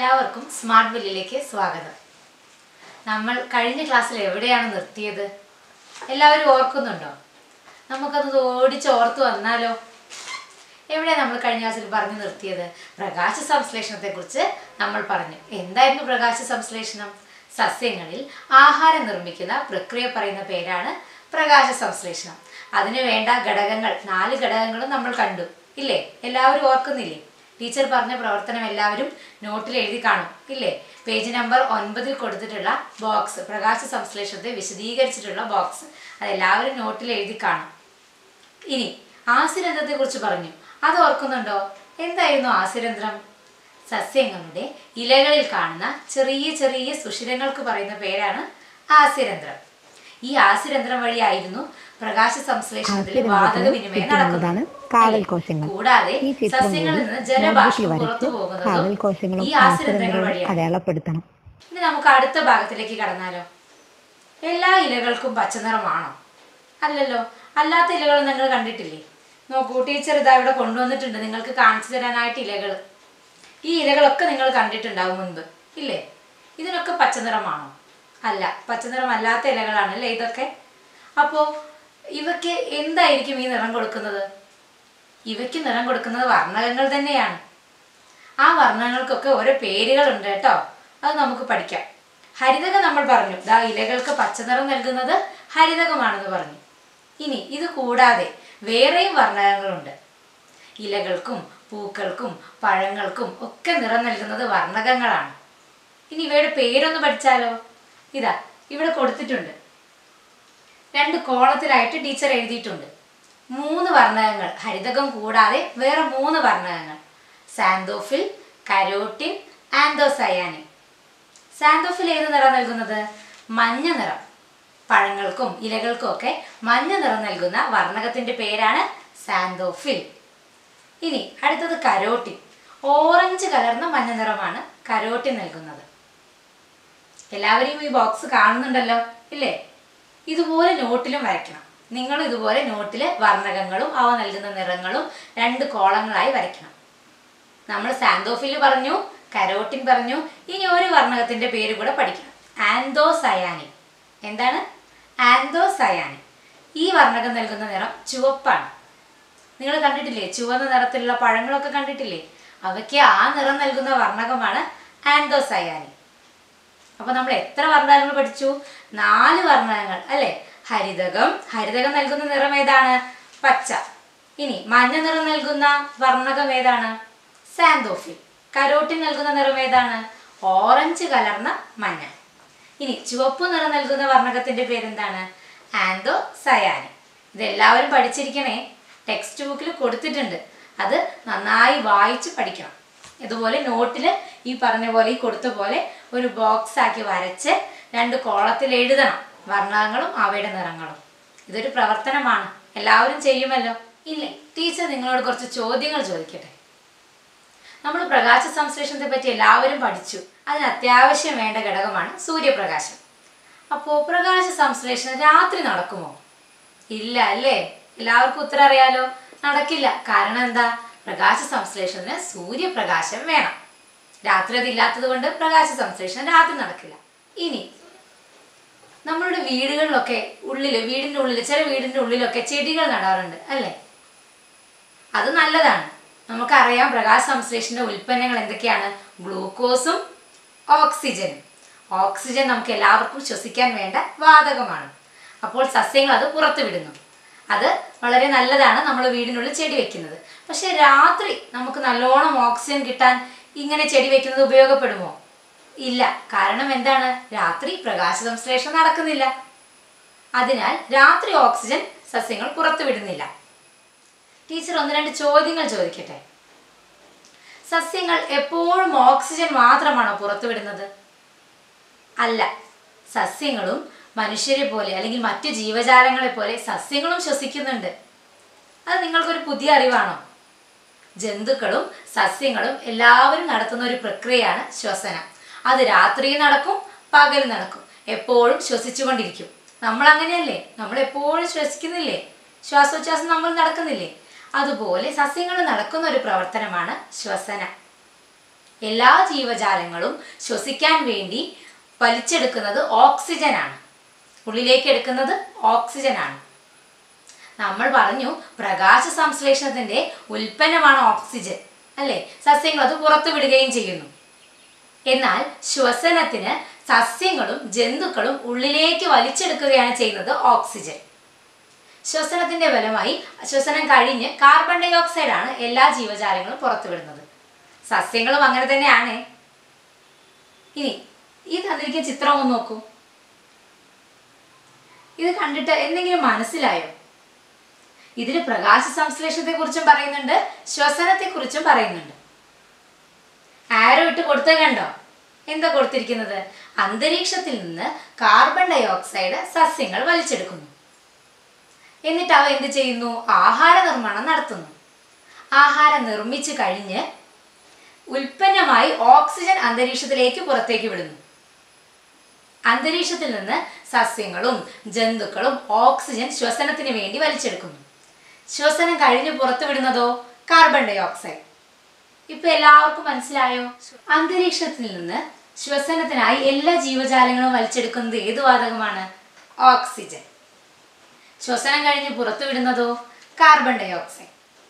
എല്ലാവർക്കും സ്മാർട്ട് ബില്ലിലേക്ക് സ്വാഗതം നമ്മൾ കഴിഞ്ഞ ക്ലാസ്സിൽ എവിടെയാണ് നിർത്തിയത് എല്ലാവരും ഓർക്കുന്നുണ്ടോ നമുക്കത് ഓടിച്ച് ഓർത്ത് വന്നാലോ എവിടെ നമ്മൾ കഴിഞ്ഞ ക്ലാസ്സിൽ പറഞ്ഞു നിർത്തിയത് പ്രകാശ സംശ്ലേഷണത്തെക്കുറിച്ച് നമ്മൾ പറഞ്ഞു എന്തായിരുന്നു പ്രകാശ സംശ്ലേഷണം സസ്യങ്ങളിൽ ആഹാരം നിർമ്മിക്കുന്ന പ്രക്രിയ പറയുന്ന പേരാണ് പ്രകാശ സംശ്ലേഷണം അതിന് വേണ്ട ഘടകങ്ങൾ നാല് ഘടകങ്ങളും നമ്മൾ കണ്ടു ഇല്ലേ എല്ലാവരും ഓർക്കുന്നില്ലേ ടീച്ചർ പറഞ്ഞ പ്രവർത്തനം എല്ലാവരും നോട്ടിൽ എഴുതി കാണും ഇല്ലേ പേജ് നമ്പർ ഒൻപതിൽ കൊടുത്തിട്ടുള്ള ബോക്സ് പ്രകാശ സംശ്ലേഷണത്തെ വിശദീകരിച്ചിട്ടുള്ള ബോക്സ് അതെല്ലാവരും നോട്ടിൽ എഴുതി കാണും ഇനി ആസിരന്ധ്രത്തെ കുറിച്ച് പറഞ്ഞു അത് ഓർക്കുന്നുണ്ടോ എന്തായിരുന്നു ആസിരന്ധ്രം സസ്യങ്ങളുടെ ഇലകളിൽ കാണുന്ന ചെറിയ ചെറിയ സുഷിരങ്ങൾക്ക് പറയുന്ന പേരാണ് ആസിരന്ധ്രം ഈ ആസിരന്ധ്രം വഴിയായിരുന്നു പ്രകാശ സംശ്ലേഷണത്തിൽ വാതക വിനിമയം ചുറ്റുമുള്ളതാണ് നടക്കുന്നത് കാവൽ കോശങ്ങൾ കൂടാതെ ഈ ചിത്രം സസ്യങ്ങളിൽ കൂടി നിന്ന് നോക്കി ജലബാഷ്പം വരച്ച് പുറത്തു കാവൽ പോകുന്നതും കോശങ്ങളും ഈ ആസിരന്ധ്രങ്ങൾ ആശ്രയങ്ങളും വഴിയാണ് അടയാളപ്പെടുത്തണം ഇനി നമുക്ക് അടുത്ത ഭാഗത്തിലേക്ക് കടന്നാലോ എല്ലാ ഇലകൾക്കും പച്ചനിറമാണോ അല്ലല്ലോ അല്ലാത്ത ഇലകൾ നിങ്ങൾ കണ്ടിട്ടില്ലേ നോക്കൂ ടീച്ചർ ഇതാ ഇവിടെ കൊണ്ടുവന്നിട്ടുണ്ട് നിങ്ങൾക്ക് കാണിച്ചു തരാനായിട്ട് ഇലകൾ ഈ ഇലകളൊക്കെ നിങ്ങൾ കണ്ടിട്ടുണ്ടാവും മുൻപ് ഇല്ലേ ഇതിനൊക്കെ പച്ചനിറമാണോ അല്ല പച്ചനിറം അല്ലാത്ത ഇലകളാണ് അല്ലേ ഇതൊക്കെ അപ്പോൾ ഇവയ്ക്ക് എന്തായിരിക്കും ഈ നിറം കൊടുക്കുന്നത് ഇവയ്ക്ക് നിറം കൊടുക്കുന്നത് വർണ്ണകങ്ങൾ തന്നെയാണ് ആ വർണ്ണങ്ങൾക്കൊക്കെ ഓരോ പേരുകളുണ്ട് കേട്ടോ അത് നമുക്ക് പഠിക്കാം ഹരിതകം നമ്മൾ പറഞ്ഞു ദാ ഇലകൾക്ക് പച്ചനിറം നൽകുന്നത് ഹരിതകമാണെന്ന് പറഞ്ഞു ഇനി ഇത് കൂടാതെ വേറെയും വർണ്ണകങ്ങളുണ്ട് ഇലകൾക്കും പൂക്കൾക്കും പഴങ്ങൾക്കും ഒക്കെ നിറം നൽകുന്നത് വർണ്ണകങ്ങളാണ് ഇനി ഇവയുടെ പേരൊന്ന് പഠിച്ചാലോ ഇതാ ഇവിടെ കൊടുത്തിട്ടുണ്ട് രണ്ട് കോളത്തിലായിട്ട് ടീച്ചർ എഴുതിയിട്ടുണ്ട് മൂന്ന് വർണ്ണകങ്ങൾ ഹരിതകം കൂടാതെ വേറെ മൂന്ന് വർണ്ണകങ്ങൾ സാന്തോഫിൽ കരോട്ടിൻ ആന്തോസയാനിൻ സാന്തോഫിൽ ഏത് നിറം നൽകുന്നത് മഞ്ഞ നിറം പഴങ്ങൾക്കും ഇലകൾക്കും ഒക്കെ മഞ്ഞ നിറം നൽകുന്ന വർണ്ണകത്തിന്റെ പേരാണ് സാന്തോഫിൽ ഇനി അടുത്തത് കരോട്ടിൻ ഓറഞ്ച് കലർന്ന മഞ്ഞ നിറമാണ് കരോട്ടിൻ നൽകുന്നത് എല്ലാവരും ഈ ബോക്സ് കാണുന്നുണ്ടല്ലോ ഇല്ലേ ഇതുപോലെ നോട്ടിലും വരയ്ക്കണം നിങ്ങൾ ഇതുപോലെ നോട്ടിൽ വർണ്ണകങ്ങളും അവ നൽകുന്ന നിറങ്ങളും രണ്ട് കോളങ്ങളായി വരയ്ക്കണം നമ്മൾ സാന്തോഫിൽ പറഞ്ഞു കരോട്ടിൻ പറഞ്ഞു ഇനി ഒരു വർണ്ണകത്തിന്റെ പേര് കൂടെ പഠിക്കണം ആന്തോസയാനി എന്താണ് ആന്തോസയാനി ഈ വർണ്ണകം നൽകുന്ന നിറം ചുവപ്പാണ് നിങ്ങൾ കണ്ടിട്ടില്ലേ ചുവന്ന നിറത്തിലുള്ള പഴങ്ങളൊക്കെ കണ്ടിട്ടില്ലേ അവയ്ക്ക് ആ നിറം നൽകുന്ന വർണ്ണകമാണ് ആന്തോസയാനി അപ്പൊ നമ്മൾ എത്ര വർണ്ണകങ്ങൾ പഠിച്ചു നാല് വർണ്ണകങ്ങൾ അല്ലെ ഹരിതകം ഹരിതകം നൽകുന്ന നിറം ഏതാണ് പച്ച ഇനി മഞ്ഞ നിറം നൽകുന്ന വർണ്ണകം ഏതാണ് സാന്തോഫിൽ കരോട്ടിൻ നൽകുന്ന നിറം ഏതാണ് ഓറഞ്ച് കലർന്ന മഞ്ഞ ഇനി ചുവപ്പ് നിറം നൽകുന്ന വർണ്ണകത്തിന്റെ പേരെന്താണ് ആന്തോ സയാനി ഇതെല്ലാവരും പഠിച്ചിരിക്കണേ ടെക്സ്റ്റ് ബുക്കിൽ കൊടുത്തിട്ടുണ്ട് അത് നന്നായി വായിച്ച് പഠിക്കണം ഇതുപോലെ നോട്ടിൽ ഈ പറഞ്ഞ പോലെ ഈ കൊടുത്ത പോലെ ഒരു ബോക്സ് ആക്കി വരച്ച് രണ്ട് കോളത്തിൽ എഴുതണം വർണ്ണകങ്ങളും അവയുടെ നിറങ്ങളും ഇതൊരു പ്രവർത്തനമാണ് എല്ലാവരും ചെയ്യുമല്ലോ ഇല്ലേ ടീച്ചർ നിങ്ങളോട് കുറച്ച് ചോദ്യങ്ങൾ ചോദിക്കട്ടെ നമ്മൾ പ്രകാശ സംശ്ലേഷണത്തെ പറ്റി എല്ലാവരും പഠിച്ചു അതിന് അത്യാവശ്യം വേണ്ട ഘടകമാണ് സൂര്യപ്രകാശം അപ്പോൾ പ്രകാശ സംശ്ലേഷണം രാത്രി നടക്കുമോ ഇല്ല അല്ലേ എല്ലാവർക്കും ഉത്തരം അറിയാലോ നടക്കില്ല കാരണം എന്താ പ്രകാശ സംശ്ലേഷണത്തിന് സൂര്യപ്രകാശം വേണം രാത്രി അതില്ലാത്തത് കൊണ്ട് പ്രകാശ സംശ്ലേഷണം രാത്രി നടക്കില്ല ഇനി നമ്മളുടെ വീടുകളിലൊക്കെ ഉള്ളിൽ വീടിൻ്റെ ഉള്ളിൽ ചില വീടിൻ്റെ ഉള്ളിലൊക്കെ ചെടികൾ നടാറുണ്ട് അല്ലേ അത് നല്ലതാണ് നമുക്കറിയാം പ്രകാശ സംശ്ലേഷണന്റെ ഉൽപ്പന്നങ്ങൾ എന്തൊക്കെയാണ് ഗ്ലൂക്കോസും ഓക്സിജനും ഓക്സിജൻ നമുക്ക് എല്ലാവർക്കും ശ്വസിക്കാൻ വേണ്ട വാതകമാണ് അപ്പോൾ സസ്യങ്ങൾ അത് പുറത്തു വിടുന്നു അത് വളരെ നല്ലതാണ് നമ്മൾ വീടിനുള്ളിൽ ചെടി വെക്കുന്നത് പക്ഷെ രാത്രി നമുക്ക് നല്ലോണം ഓക്സിജൻ കിട്ടാൻ ഇങ്ങനെ ചെടി വെക്കുന്നത് ഉപയോഗപ്പെടുമോ ഇല്ല കാരണം എന്താണ് രാത്രി പ്രകാശ സംശ്ലേഷണം നടക്കുന്നില്ല അതിനാൽ രാത്രി ഓക്സിജൻ സസ്യങ്ങൾ പുറത്തു വിടുന്നില്ല ടീച്ചർ ഒന്ന് രണ്ട് ചോദ്യങ്ങൾ ചോദിക്കട്ടെ സസ്യങ്ങൾ എപ്പോഴും ഓക്സിജൻ മാത്രമാണോ പുറത്തുവിടുന്നത് അല്ല സസ്യങ്ങളും മനുഷ്യരെ പോലെ അല്ലെങ്കിൽ മറ്റു ജീവജാലങ്ങളെ പോലെ സസ്യങ്ങളും ശ്വസിക്കുന്നുണ്ട് അത് നിങ്ങൾക്കൊരു പുതിയ അറിവാണോ ജന്തുക്കളും സസ്യങ്ങളും എല്ലാവരും നടത്തുന്ന ഒരു പ്രക്രിയയാണ് ശ്വസനം അത് രാത്രിയിൽ നടക്കും പകൽ നടക്കും എപ്പോഴും ശ്വസിച്ചുകൊണ്ടിരിക്കും നമ്മൾ അങ്ങനെയല്ലേ നമ്മൾ എപ്പോഴും ശ്വസിക്കുന്നില്ലേ ശ്വാസോച്ഛ്വാസം നമ്മൾ നടക്കുന്നില്ലേ അതുപോലെ സസ്യങ്ങൾ നടക്കുന്ന ഒരു പ്രവർത്തനമാണ് ശ്വസനം എല്ലാ ജീവജാലങ്ങളും ശ്വസിക്കാൻ വേണ്ടി വലിച്ചെടുക്കുന്നത് ഓക്സിജൻ ആണ് ഉള്ളിലേക്ക് എടുക്കുന്നത് ഓക്സിജൻ ആണ് നമ്മൾ പറഞ്ഞു പ്രകാശ സംശ്ലേഷണത്തിന്റെ ഉൽപ്പന്നമാണ് ഓക്സിജൻ അല്ലേ സസ്യങ്ങൾ അത് പുറത്തു വിടുകയും ചെയ്യുന്നു എന്നാൽ ശ്വസനത്തിന് സസ്യങ്ങളും ജന്തുക്കളും ഉള്ളിലേക്ക് വലിച്ചെടുക്കുകയാണ് ചെയ്യുന്നത് ഓക്സിജൻ ശ്വസനത്തിന്റെ ഫലമായി ശ്വസനം കഴിഞ്ഞ് കാർബൺ ഡൈ ഓക്സൈഡ് ആണ് എല്ലാ ജീവജാലങ്ങളും പുറത്തുവിടുന്നത് സസ്യങ്ങളും അങ്ങനെ തന്നെയാണ് ഇനി ഈ തന്നിരിക്കുന്ന ചിത്രം ഒന്ന് നോക്കൂ ഇത് കണ്ടിട്ട് എന്തെങ്കിലും മനസ്സിലായോ ഇതിൽ പ്രകാശ സംശ്ലേഷണത്തെ കുറിച്ചും പറയുന്നുണ്ട് ശ്വസനത്തെ കുറിച്ചും പറയുന്നുണ്ട് ആരോ ഇട്ട് കൊടുത്തത് കണ്ടോ എന്താ കൊടുത്തിരിക്കുന്നത് അന്തരീക്ഷത്തിൽ നിന്ന് കാർബൺ ഡൈ ഓക്സൈഡ് സസ്യങ്ങൾ വലിച്ചെടുക്കുന്നു എന്നിട്ട് അവ എന്ത് ചെയ്യുന്നു ആഹാര നിർമ്മാണം നടത്തുന്നു ആഹാരം നിർമ്മിച്ചു കഴിഞ്ഞ് ഉൽപ്പന്നമായി ഓക്സിജൻ അന്തരീക്ഷത്തിലേക്ക് പുറത്തേക്ക് വിടുന്നു അന്തരീക്ഷത്തിൽ നിന്ന് സസ്യങ്ങളും ജന്തുക്കളും ഓക്സിജൻ ശ്വസനത്തിന് വേണ്ടി വലിച്ചെടുക്കുന്നു ശ്വസനം കഴിഞ്ഞ് പുറത്തു വിടുന്നതോ കാർബൺ ഡൈ ഓക്സൈഡ് ഇപ്പൊ എല്ലാവർക്കും മനസ്സിലായോ അന്തരീക്ഷത്തിൽ നിന്ന് ശ്വസനത്തിനായി എല്ലാ ജീവജാലങ്ങളും വലിച്ചെടുക്കുന്നത് ഏത് വാതകമാണ് ഓക്സിജൻ ശ്വസനം കഴിഞ്ഞ് പുറത്തു വിടുന്നതോ കാർബൺ ഡൈ ഓക്സൈഡ്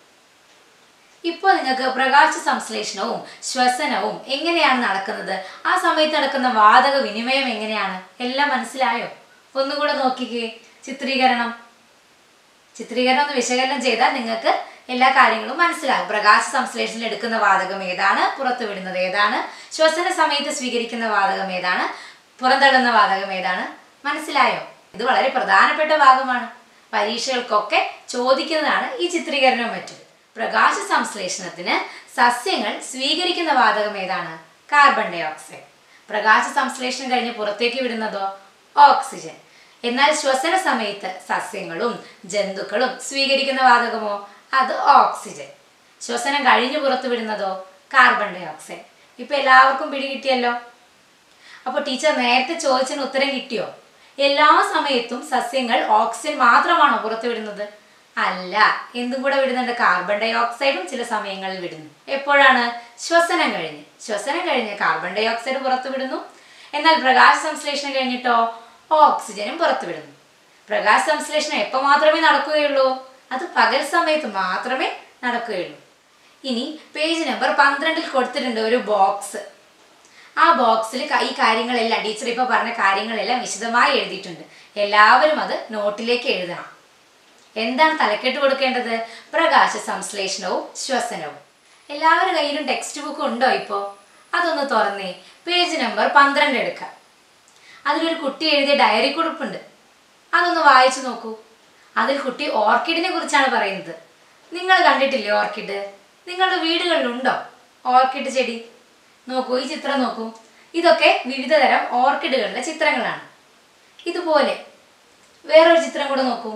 ഇപ്പോൾ നിങ്ങൾക്ക് പ്രകാശ സംശ്ലേഷണവും ശ്വസനവും എങ്ങനെയാണ് നടക്കുന്നത് ആ സമയത്ത് നടക്കുന്ന വാതക വിനിമയം എങ്ങനെയാണ് എല്ലാം മനസ്സിലായോ ഒന്നുകൂടെ നോക്കിക്കേ ചിത്രീകരണം ചിത്രീകരണം ഒന്ന് വിശകലനം ചെയ്താൽ നിങ്ങൾക്ക് എല്ലാ കാര്യങ്ങളും മനസ്സിലാകും പ്രകാശ സംശ്ലേഷണത്തിൽ എടുക്കുന്ന വാതകം ഏതാണ് പുറത്തു വിടുന്നത് ഏതാണ് ശ്വസന സമയത്ത് സ്വീകരിക്കുന്ന വാതകം ഏതാണ് പുറന്തള്ളുന്ന വാതകം ഏതാണ് മനസ്സിലായോ ഇത് വളരെ പ്രധാനപ്പെട്ട ഭാഗമാണ് പരീക്ഷകൾക്കൊക്കെ ചോദിക്കുന്നതാണ് ഈ ചിത്രീകരണവും മറ്റും പ്രകാശ സംശ്ലേഷണത്തിന് സസ്യങ്ങൾ സ്വീകരിക്കുന്ന വാതകം ഏതാണ് കാർബൺ ഡൈ ഓക്സൈഡ് പ്രകാശ സംശ്ലേഷണം കഴിഞ്ഞ് പുറത്തേക്ക് വിടുന്നതോ ഓക്സിജൻ എന്നാൽ ശ്വസന സമയത്ത് സസ്യങ്ങളും ജന്തുക്കളും സ്വീകരിക്കുന്ന വാതകമോ അത് ഓക്സിജൻ ശ്വസനം കഴിഞ്ഞ് പുറത്തു വിടുന്നതോ കാർബൺ ഡൈ ഓക്സൈഡ് ഇപ്പൊ എല്ലാവർക്കും പിടികിട്ടിയല്ലോ അപ്പോൾ ടീച്ചർ നേരത്തെ ചോദിച്ചതിന് ഉത്തരം കിട്ടിയോ എല്ലാ സമയത്തും സസ്യങ്ങൾ ഓക്സിജൻ മാത്രമാണോ പുറത്തുവിടുന്നത് അല്ല എന്തും കൂടെ വിടുന്നുണ്ട് കാർബൺ ഡൈ ഓക്സൈഡും ചില സമയങ്ങളിൽ വിടുന്നു എപ്പോഴാണ് ശ്വസനം കഴിഞ്ഞ് ശ്വസനം കഴിഞ്ഞ് കാർബൺ ഡൈ ഓക്സൈഡ് പുറത്തുവിടുന്നു എന്നാൽ പ്രകാശ സംശ്ലേഷണം കഴിഞ്ഞിട്ടോ ഓക്സിജനും പുറത്തുവിടുന്നു പ്രകാശ സംശ്ലേഷണം എപ്പോൾ മാത്രമേ നടക്കുകയുള്ളൂ അത് പകൽ സമയത്ത് മാത്രമേ നടക്കുകയുള്ളൂ ഇനി പേജ് നമ്പർ പന്ത്രണ്ടിൽ കൊടുത്തിട്ടുണ്ട് ഒരു ബോക്സ് ആ ബോക്സിൽ ഈ കാര്യങ്ങളെല്ലാം ടീച്ചർ ഇപ്പോൾ പറഞ്ഞ കാര്യങ്ങളെല്ലാം വിശദമായി എഴുതിയിട്ടുണ്ട് എല്ലാവരും അത് നോട്ടിലേക്ക് എഴുതണം എന്താണ് തലക്കെട്ട് കൊടുക്കേണ്ടത് പ്രകാശ സംശ്ലേഷണവും ശ്വസനവും എല്ലാവരുടെ കയ്യിലും ടെക്സ്റ്റ് ബുക്ക് ഉണ്ടോ ഇപ്പോൾ അതൊന്ന് തുറന്നേ പേജ് നമ്പർ പന്ത്രണ്ട് എടുക്കാം അതിലൊരു കുട്ടി എഴുതിയ ഡയറി കുറിപ്പുണ്ട് അതൊന്ന് വായിച്ചു നോക്കൂ അതിൽ കുട്ടി ഓർക്കിഡിനെ കുറിച്ചാണ് പറയുന്നത് നിങ്ങൾ കണ്ടിട്ടില്ലേ ഓർക്കിഡ് നിങ്ങളുടെ വീടുകളിലുണ്ടോ ഓർക്കിഡ് ചെടി നോക്കൂ ഈ ചിത്രം നോക്കൂ ഇതൊക്കെ വിവിധ തരം ഓർക്കിഡുകളുടെ ചിത്രങ്ങളാണ് ഇതുപോലെ വേറൊരു ചിത്രം കൂടെ നോക്കൂ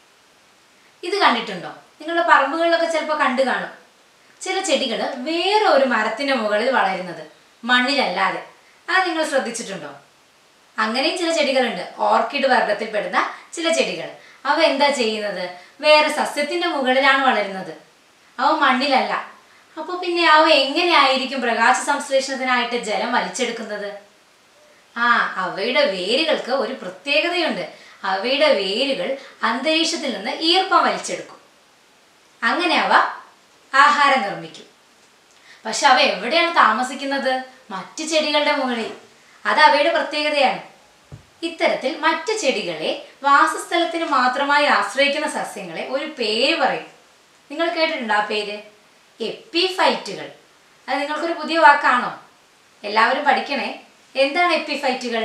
ഇത് കണ്ടിട്ടുണ്ടോ നിങ്ങളുടെ പറമ്പുകളിലൊക്കെ ചിലപ്പോൾ കണ്ടു കാണും ചില ചെടികൾ വേറെ ഒരു മരത്തിന്റെ മുകളിൽ വളരുന്നത് മണ്ണിലല്ലാതെ അത് നിങ്ങൾ ശ്രദ്ധിച്ചിട്ടുണ്ടോ അങ്ങനെയും ചില ചെടികളുണ്ട് ഓർക്കിഡ് വർഗത്തിൽപ്പെടുന്ന ചില ചെടികൾ അവ എന്താ ചെയ്യുന്നത് വേറെ സസ്യത്തിന്റെ മുകളിലാണ് വളരുന്നത് അവ മണ്ണിലല്ല അപ്പോൾ പിന്നെ അവ എങ്ങനെയായിരിക്കും പ്രകാശ സംശ്ലേഷണത്തിനായിട്ട് ജലം വലിച്ചെടുക്കുന്നത് ആ അവയുടെ വേരുകൾക്ക് ഒരു പ്രത്യേകതയുണ്ട് അവയുടെ വേരുകൾ അന്തരീക്ഷത്തിൽ നിന്ന് ഈർപ്പം വലിച്ചെടുക്കും അങ്ങനെ അവ ആഹാരം നിർമ്മിക്കും പക്ഷെ അവ എവിടെയാണ് താമസിക്കുന്നത് മറ്റു ചെടികളുടെ മുകളിൽ അത് അവയുടെ പ്രത്യേകതയാണ് ഇത്തരത്തിൽ മറ്റു ചെടികളെ വാസസ്ഥലത്തിന് മാത്രമായി ആശ്രയിക്കുന്ന സസ്യങ്ങളെ ഒരു പേര് പറയും നിങ്ങൾ കേട്ടിട്ടുണ്ടോ ആ പേര് എപ്പിഫൈറ്റുകൾ അത് നിങ്ങൾക്കൊരു പുതിയ വാക്കാണോ എല്ലാവരും പഠിക്കണേ എന്താണ് എപ്പിഫൈറ്റുകൾ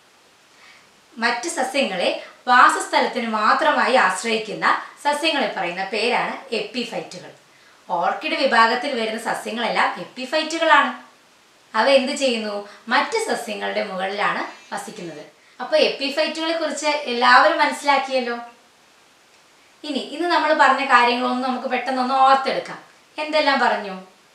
മറ്റ് സസ്യങ്ങളെ വാസസ്ഥലത്തിന് മാത്രമായി ആശ്രയിക്കുന്ന സസ്യങ്ങളെ പറയുന്ന പേരാണ് എപ്പിഫൈറ്റുകൾ ഓർക്കിഡ് വിഭാഗത്തിൽ വരുന്ന സസ്യങ്ങളെല്ലാം എപ്പിഫൈറ്റുകളാണ് അവ എന്ത് ചെയ്യുന്നു മറ്റ് സസ്യങ്ങളുടെ മുകളിലാണ് വസിക്കുന്നത് അപ്പോൾ എപ്പിഫൈറ്റുകളെ കുറിച്ച് എല്ലാവരും മനസ്സിലാക്കിയല്ലോ ഇനി ഇന്ന് നമ്മൾ പറഞ്ഞ കാര്യങ്ങളൊന്നും നമുക്ക് പെട്ടെന്നൊന്ന് ഓർത്തെടുക്കാം എന്തെല്ലാം പറഞ്ഞു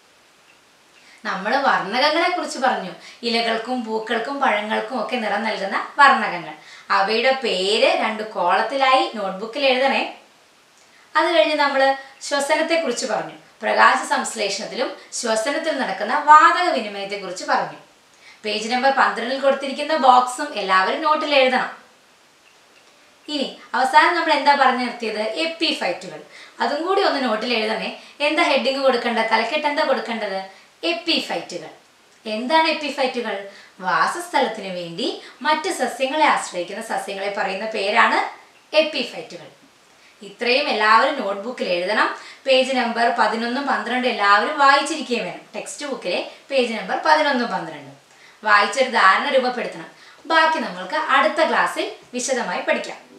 നമ്മൾ വർണ്ണകങ്ങളെ കുറിച്ച് പറഞ്ഞു ഇലകൾക്കും പൂക്കൾക്കും പഴങ്ങൾക്കും ഒക്കെ നിറം നൽകുന്ന വർണ്ണകങ്ങൾ അവയുടെ പേര് രണ്ട് കോളത്തിലായി നോട്ട്ബുക്കിൽ എഴുതണേ അത് കഴിഞ്ഞ് നമ്മൾ ശ്വസനത്തെ കുറിച്ച് പറഞ്ഞു പ്രകാശ സംശ്ലേഷണത്തിലും ശ്വസനത്തിലും നടക്കുന്ന വാതക വിനിമയത്തെക്കുറിച്ച് പറഞ്ഞു പേജ് നമ്പർ പന്ത്രണ്ടിൽ കൊടുത്തിരിക്കുന്ന ബോക്സും എല്ലാവരും നോട്ടിൽ എഴുതണം ഇനി അവസാനം നമ്മൾ എന്താ പറഞ്ഞു നിർത്തിയത് എപ്പി ഫൈറ്റുകൾ അതും കൂടി ഒന്ന് നോട്ടിൽ എഴുതണേ എന്താ ഹെഡിങ് കൊടുക്കേണ്ടത് തലക്കെട്ട് എന്താ കൊടുക്കേണ്ടത് എപ്പി ഫൈറ്റുകൾ എന്താണ് എപ്പി ഫൈറ്റുകൾ വാസസ്ഥലത്തിന് വേണ്ടി മറ്റ് സസ്യങ്ങളെ ആശ്രയിക്കുന്ന സസ്യങ്ങളെ പറയുന്ന പേരാണ് എപ്പി ഫൈറ്റുകൾ ഇത്രയും എല്ലാവരും നോട്ട്ബുക്കിൽ എഴുതണം പേജ് നമ്പർ പതിനൊന്നും പന്ത്രണ്ടും എല്ലാവരും വായിച്ചിരിക്കുകയും വേണം ടെക്സ്റ്റ് ബുക്കിലെ പേജ് നമ്പർ പതിനൊന്നും പന്ത്രണ്ടും വായിച്ചൊരു ധാരണ രൂപപ്പെടുത്തണം ബാക്കി നമ്മൾക്ക് അടുത്ത ക്ലാസ്സിൽ വിശദമായി പഠിക്കാം